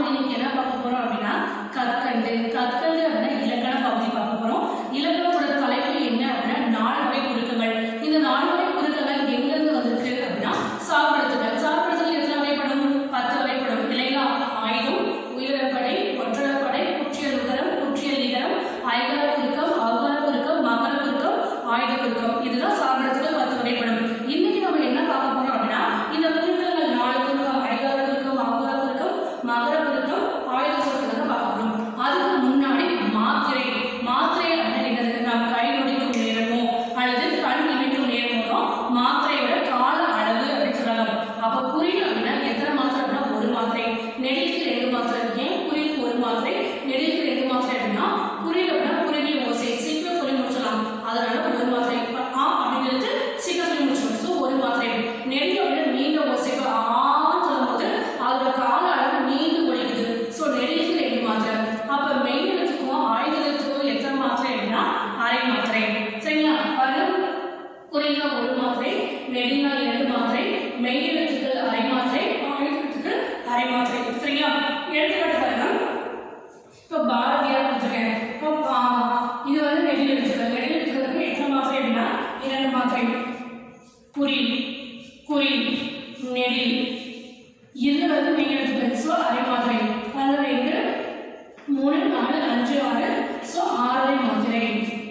இன்னைக்கு என்ன பார்க்க போறோம் அப்படின்னா கற்கண்டு கற்கண்டு அப்படின்னா இலக்கண பகுதி பார்க்க போறோம் இலக்கணத்தோட தலைப்பு என்ன அப்படின்னா நால்வகை குறுக்கங்கள் இந்த நால்வகை குறுக்கங்கள் எங்கிருந்து வந்திருக்கு அப்படின்னா சாப்பிடுத்துகள் சாப்பிடுத்துகள் எத்தனை வகைப்படும் பத்து வகைப்படும் இல்லைங்களா ஆயுதம் உயிரிழப்படை ஒற்றடப்படை குற்றியல் உகரம் குற்றியல் நிகரம் ஐகார குறுக்கம் அகார குறுக்கம் மகர குறுக்கம் ஆயுத குறுக்கம் இதுதான் சாப்பிடுறதுக்கு பத்து வகைப்படும் இன்னைக்கு நம்ம என்ன பார்க்க போறோம் அப்படின்னா இந்த குறுக்கங்கள் நாலு குறுக்கம் ஐகார குறுக்கம் அகார குறுக்கம் மகர குறுக்கம் ஆயுத குறுக்கம் தான் பார்க்க போறோம் அதுக்கு முன்னாடி மாத்திரை மாத்திரை அப்படிங்கிறது நாம் கை நொடிக்கும் நேரமோ அல்லது கண் இமைக்கும் நேரமோ மாத்திரையோட கால அளவு அப்படின்னு சொல்லலாம் அப்ப குறில் அப்படின்னா எத்தனை மாத்திரை அப்படின்னா ஒரு மாத்திரை நெடிக்கு ரெண்டு மாத்திரை ஏன் குறிலுக்கு ஒரு மாத்திரை நெடிக்கு ரெண்டு மாத்திரை அப்படின்னா குறில் அப்படின்னா குறுகிய ஓசை சீக்கிரம் சொல்லி முடிச்சலாம் அதனால ஒரு மாத்திரை இப்ப ஆ அப்படிங்கிறது சீக்கிரம் சொல்லி முடிச்சோம் ஸோ ஒரு மாத்திரை நெடி அப்படின்னா நீண்ட ஓசை இப்ப ஆன்னு சொல்லும்போது அதோட கால அளவு நீண்டு ஒழிக்குது ஸோ நெடிக்கு ரெண்டு மாத்திரை அப்ப மெய் எழுத்துக்கும் ஆயுத எழுத்துக்கும் எத்தனை மாத்திரை அப்படின்னா அரை மாத்திரை சரிங்களா பாருங்க குறியில ஒரு மாத்திரை நெடினா இரண்டு மாத்திரை மெய் எழுத்துக்கள் அரை மாத்திரை ஆயுதத்துக்கு அரை மாத்திரை சரிங்களா எடுத்துக்காட்டு பாருங்க இப்போ பாரதியார் கொடுத்துருக்கேன் இப்போ ஆ, இது வந்து நெடில் எழுத்துக்கள் நெடில் எழுத்துக்களுக்கு எத்தனை மாத்திரை அப்படின்னா இரண்டு மாத்திரை குறி குறி நெடில் இது வந்து மெய் எழுத்துக்கள் ஸோ அரை மாத்திரை அது ரெண்டு மூணு நாலு அஞ்சு ஆறு ஸோ ஆறரை மாத்திரை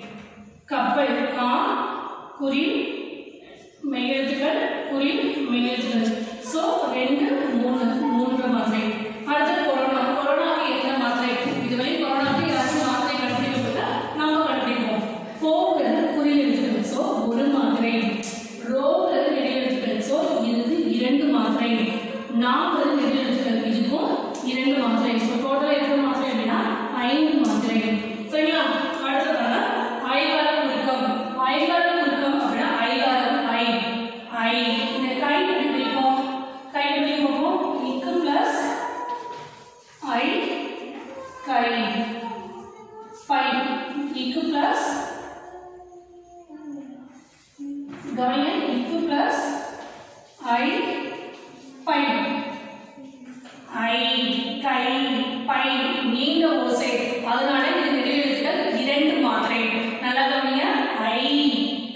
கப்பல் கா குறி மெய்யெழுத்துக்கள் குறி மெய்யெழுத்துக்கள் ஸோ ரெண்டு மூணு மூன்று மாத்திரை அடுத்து கொரோனா கொரோனாவுக்கு எத்தனை மாத்திரை இதுவரை கொரோனாவுக்கு யாரும் மாத்திரை கண்டுபிடிக்கப்பட்ட நம்ம கண்டுபிடிப்போம் போங்கிறது குறி எழுத்துக்கள் ஸோ ஒரு மாத்திரை ரோங்கிறது நெடில் எழுத்துக்கள் ஸோ இது இரண்டு மாத்திரை நாங்கிறது நெடில் எழுத்துக்கள் இதுக்கும் இரண்டு மாத்திரை ஸோ டோட்டல் எத்தனை மாத்திரை அப்படின்னா ஐந்து மாத்திரை சரிங்களா அடுத்து பாருங்க ஐகார குறுக்கம் ஐகார குறுக்கம் அப்படின்னா ஐகாரம் ஐ ஐ இந்த கை எப்படி பிடிக்கும் கை எப்படி போகும் இக்கு பிளஸ் ஐ கை பை இக்கு பிளஸ் கவனிங்க இக்கு பிளஸ் ஐ பை ஐ கை பை நீண்ட ஓசை அதனால இது நெடில் எழுத்துக்கள் இரண்டு மாத்திரை நல்லா கவனிங்க ஐ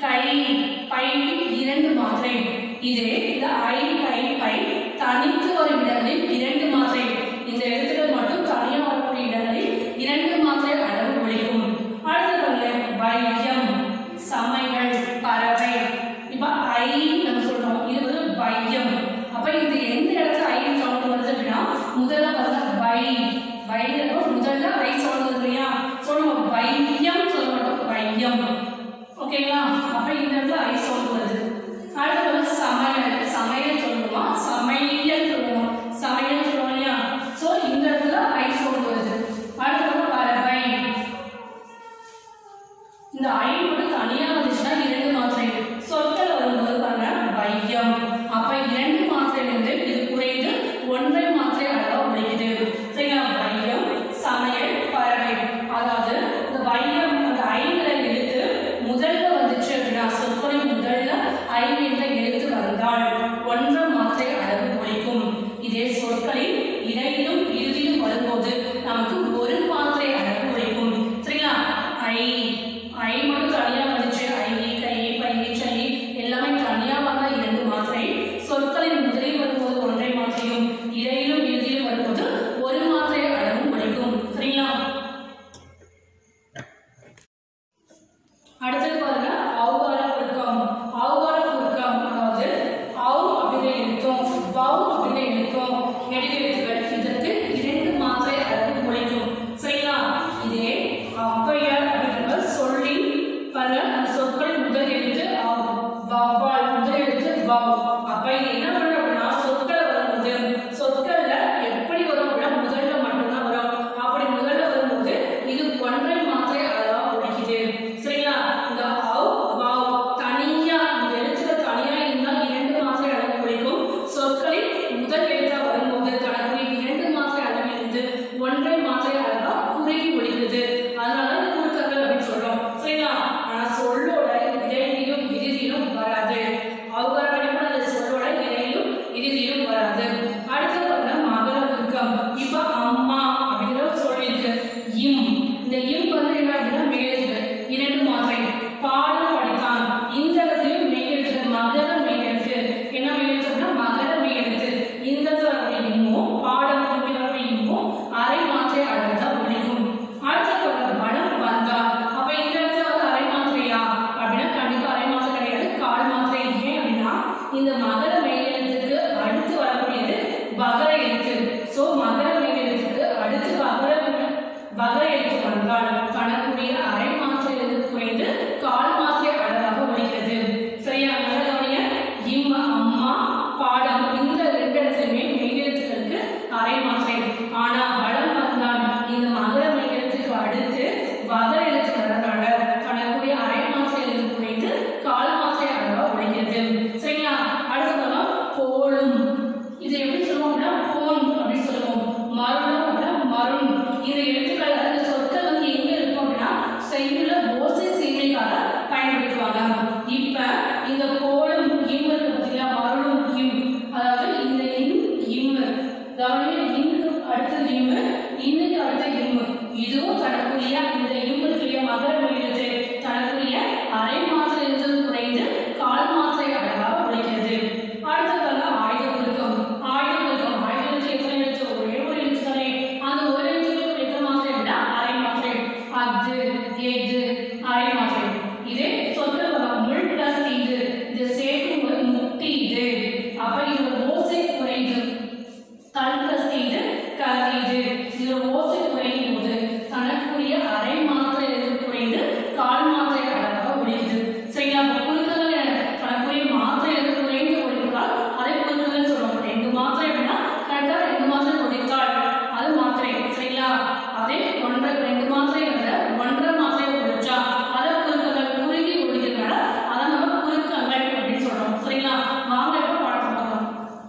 இம்மு இன்னுக்கு அடுத்த இம்மு இதுவும் தனக்குரிய இந்த இம்முக்குரிய மகர மெய்யெழுத்து தனக்குரிய அரை மாத்திரையிலிருந்து குறைந்து கால் மாத்திரை அளவாக ஒழிக்கிறது அடுத்ததாக ஆயுத குறுக்கம் ஆயுத குறுக்கம் ஆயுத எழுத்து எத்தனை எழுத்து ஒரே ஒரு எழுத்து தானே அந்த ஒரு எழுத்துக்கு எத்தனை மாத்திரை விட அரை மாத்திரை அது எது அரை மாத்திரை இதே சொற்கள் வரும் முள் பிளஸ் இது இது சேர்க்கும் போது முட்டி இது அப்ப இது ஓசை குறைந்து தல் பிளஸ் இது கல் இது இது ஓசை குறையும் போது தனக்குரிய அரை மாத்திரை எழுத்து குறைந்து கால் மாத்திரை அளவாக ஒழிக்குது சரியா அப்ப குறுக்கங்கள் என்ன? தனக்குரிய மாத்திரை எழுத்து குறைந்து ஒழிப்பதால் அதை குறுக்கங்கள் சொல்றோம் ரெண்டு மாத்திரை அப்படின்னா கரெக்டா ரெண்டு மாத்திரை ஒழித்தாள் அது மாத்திரை சரிங்களா அதே ஒன்றரை ரெண்டு மாத்திரை விட ஒன்றரை மாத்திரை ஒழிச்சா அதை குறுக்கங்கள் குறுகி ஒழிக்கிறதுனால அதை நம்ம குறுக்கங்கள் அப்படின்னு சொல்றோம் சரிங்களா வாங்க இப்ப பாடத்தை பார்க்கலாம்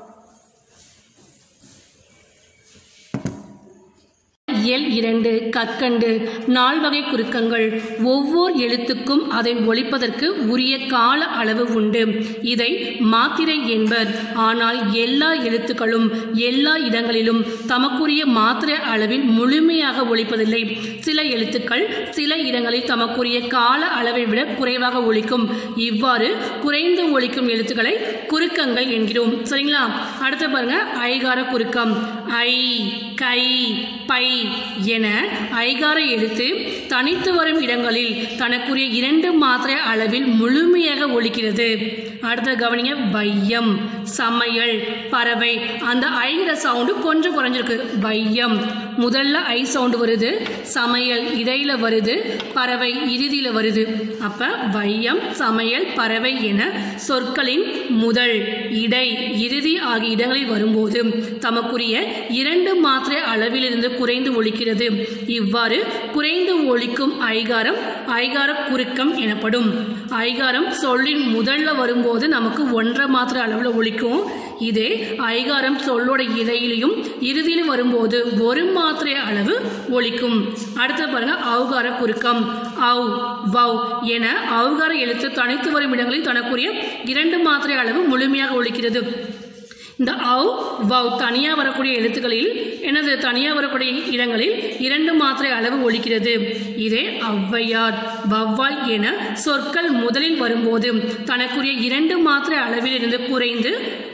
இயல் இரண்டு கற்கண்டு நால்வகை குறுக்கங்கள் ஒவ்வொரு எழுத்துக்கும் அதை ஒழிப்பதற்கு உரிய கால அளவு உண்டு இதை மாத்திரை என்பர் ஆனால் எல்லா எழுத்துக்களும் எல்லா இடங்களிலும் தமக்குரிய மாத்திரை அளவில் முழுமையாக ஒழிப்பதில்லை சில எழுத்துக்கள் சில இடங்களில் தமக்குரிய கால அளவை விட குறைவாக ஒழிக்கும் இவ்வாறு குறைந்து ஒழிக்கும் எழுத்துக்களை குறுக்கங்கள் என்கிறோம் சரிங்களா அடுத்து பாருங்க ஐகார குறுக்கம் ஐ கை பை என ஐகார எழுத்து தனித்து வரும் இடங்களில் தனக்குரிய இரண்டு மாத்திரை அளவில் முழுமையாக ஒலிக்கிறது அடுத்த கவனிங்க வையம் சமையல் பறவை அந்த ஐகிற சவுண்டு கொஞ்சம் குறைஞ்சிருக்கு வையம் முதல்ல ஐ சவுண்டு வருது சமையல் இடையில வருது பறவை இறுதியில வருது அப்ப வையம் சமையல் பறவை என சொற்களின் முதல் இடை இறுதி ஆகிய இடங்களில் வரும்போது தமக்குரிய இரண்டு மாத்திரை அளவிலிருந்து குறைந்து ஒழிக்கிறது இவ்வாறு குறைந்து ஒழிக்கும் ஐகாரம் ஐகார குறுக்கம் எனப்படும் ஐகாரம் சொல்லின் முதல்ல வரும்போது நமக்கு ஒன்றரை மாத்திரை அளவில் ஒழிக்கும் இதே ஐகாரம் சொல்லோட இடையிலையும் இறுதியிலும் வரும்போது ஒரு மாத்திரை அளவு ஒழிக்கும் அடுத்து பாருங்க அவுகார குறுக்கம் அவ் வவ் என அவுகார எழுத்து தனித்து வரும் இடங்களில் தனக்குரிய இரண்டு மாத்திரை அளவு முழுமையாக ஒழிக்கிறது இந்த அவ் வவ் தனியாக வரக்கூடிய எழுத்துக்களில் எனது தனியாக வரக்கூடிய இடங்களில் இரண்டு மாத்திரை அளவு ஒலிக்கிறது இதே ஔவையார் வவ்வால் என சொற்கள் முதலில் வரும்போது தனக்குரிய இரண்டு மாத்திரை அளவில் இருந்து குறைந்து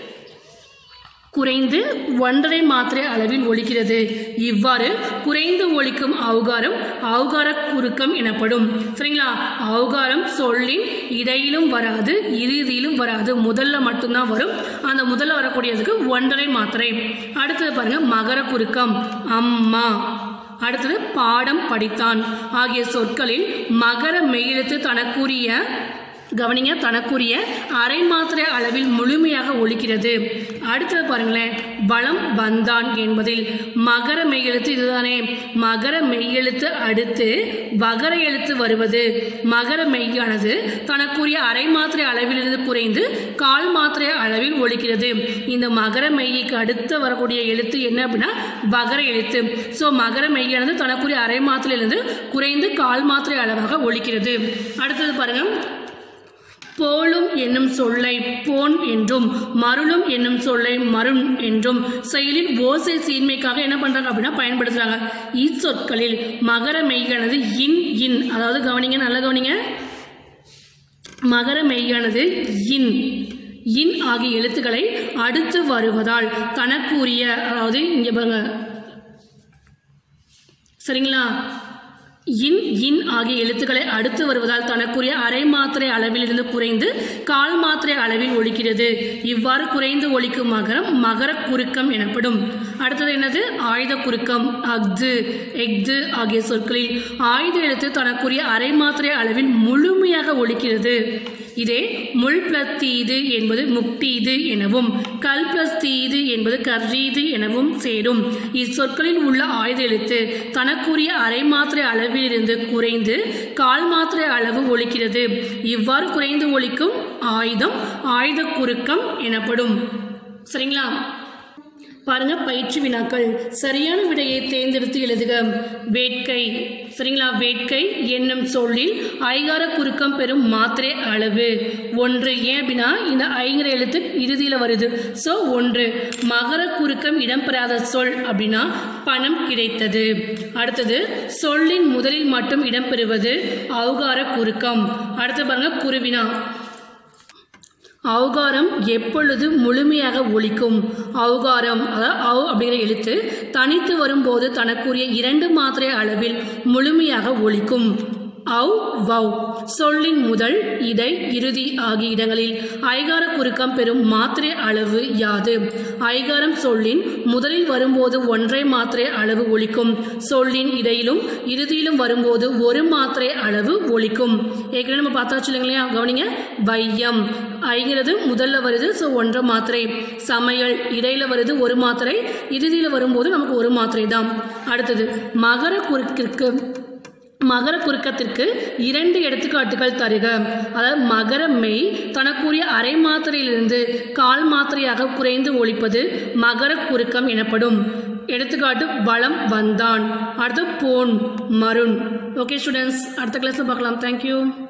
குறைந்து ஒன்றரை மாத்திரை அளவில் ஒலிக்கிறது இவ்வாறு குறைந்து ஒலிக்கும் அவுகாரம் அவுகார குறுக்கம் எனப்படும் சரிங்களா அவுகாரம் சொல்லின் இடையிலும் வராது இறுதியிலும் வராது முதல்ல மட்டும்தான் வரும் அந்த முதல்ல வரக்கூடியதுக்கு ஒன்றரை மாத்திரை அடுத்தது பாருங்க மகர குறுக்கம் அம்மா அடுத்தது பாடம் படித்தான் ஆகிய சொற்களில் மகர மெய்யெழுத்து தனக்குரிய கவனிங்க தனக்குரிய அரை மாத்திரை அளவில் முழுமையாக ஒலிக்கிறது அடுத்தது பாருங்களேன் வளம் வந்தான் என்பதில் மகர மெய்யெழுத்து இதுதானே மகர மெய்யெழுத்து அடுத்து வகர எழுத்து வருவது மகர மெய்யானது தனக்குரிய அரை மாத்திரை அளவிலிருந்து குறைந்து கால் மாத்திரை அளவில் ஒலிக்கிறது இந்த மகர மெய்க்கு அடுத்து வரக்கூடிய எழுத்து என்ன அப்படின்னா வகர எழுத்து ஸோ மகர மெய்யானது தனக்குரிய அரை மாத்திரையிலிருந்து குறைந்து கால் மாத்திரை அளவாக ஒலிக்கிறது அடுத்தது பாருங்க போலும் என்னும் சொல்லை போன் என்றும் மருளும் என்னும் சொல்லை மருண் என்றும் செயலில் ஓசை சீர்மைக்காக என்ன பண்றாங்க அப்படின்னா பயன்படுத்துறாங்க இச்சொற்களில் மகர மெய்யானது இன் இன் அதாவது கவனிங்க நல்லா கவனிங்க மகர மெய்யானது இன் இன் ஆகிய எழுத்துக்களை அடுத்து வருவதால் தனக்குரிய அதாவது இங்கே பாருங்க சரிங்களா இன் இன் ஆகிய எழுத்துக்களை அடுத்து வருவதால் தனக்குரிய அரை மாத்திரை அளவிலிருந்து குறைந்து கால் மாத்திரை அளவில் ஒலிக்கிறது இவ்வாறு குறைந்து ஒலிக்கும் மகரம் மகர குறுக்கம் எனப்படும் அடுத்தது என்னது ஆயுத குறுக்கம் அஃது எஃது ஆகிய சொற்களில் ஆயுத எழுத்து தனக்குரிய அரை மாத்திரை அளவில் முழுமையாக ஒலிக்கிறது இதே முள் பிளஸ் தீது என்பது முக்தீது எனவும் கல் பிளஸ் தீது என்பது கர்ரீது எனவும் சேரும் இச்சொற்களில் உள்ள ஆயுத எழுத்து தனக்குரிய அரை மாத்திரை அளவிலிருந்து குறைந்து கால் மாத்திரை அளவு ஒலிக்கிறது இவ்வாறு குறைந்து ஒலிக்கும் ஆயுதம் ஆயுத குறுக்கம் எனப்படும் சரிங்களா பாருங்க பயிற்சி வினாக்கள் சரியான விடையை தேர்ந்தெடுத்து எழுதுக வேட்கை சரிங்களா வேட்கை என்னும் சொல்லில் ஐகார குறுக்கம் பெறும் மாத்திரை அளவு ஒன்று ஏன் அப்படின்னா இந்த ஐங்கிற எழுத்து இறுதியில் வருது ஸோ ஒன்று மகர குறுக்கம் இடம்பெறாத சொல் அப்படின்னா பணம் கிடைத்தது அடுத்தது சொல்லின் முதலில் மட்டும் இடம்பெறுவது ஔகார குறுக்கம் அடுத்து பாருங்க குருவினா ஔகாரம் எப்பொழுது முழுமையாக ஒலிக்கும் ஔகாரம் அதாவது ஔ அப்படிங்கிற எழுத்து தனித்து வரும்போது தனக்குரிய இரண்டு மாத்திரை அளவில் முழுமையாக ஒலிக்கும் ஔ வௌ சொல்லின் முதல் இடை இறுதி ஆகிய இடங்களில் ஐகார குறுக்கம் பெறும் மாத்திரை அளவு யாது ஐகாரம் சொல்லின் முதலில் வரும்போது ஒன்றை மாத்திரை அளவு ஒலிக்கும் சொல்லின் இடையிலும் இறுதியிலும் வரும்போது ஒரு மாத்திரை அளவு ஒலிக்கும் ஏற்கனவே நம்ம பார்த்தாச்சு இல்லைங்களா கவனிங்க வையம் ஐங்கிறது முதல்ல வருது ஸோ ஒன்றரை மாத்திரை சமையல் இடையில வருது ஒரு மாத்திரை இறுதியில் வரும்போது நமக்கு ஒரு மாத்திரை தான் அடுத்தது மகர குறுக்கிற்கு மகர குறுக்கத்திற்கு இரண்டு எடுத்துக்காட்டுகள் தருக அதாவது மகர மெய் தனக்குரிய அரை மாத்திரையிலிருந்து கால் மாத்திரையாக குறைந்து ஒழிப்பது மகர குறுக்கம் எனப்படும் எடுத்துக்காட்டு வளம் வந்தான் அடுத்து போன் மருண் ஓகே ஸ்டூடெண்ட்ஸ் அடுத்த கிளாஸில் பார்க்கலாம் தேங்க்யூ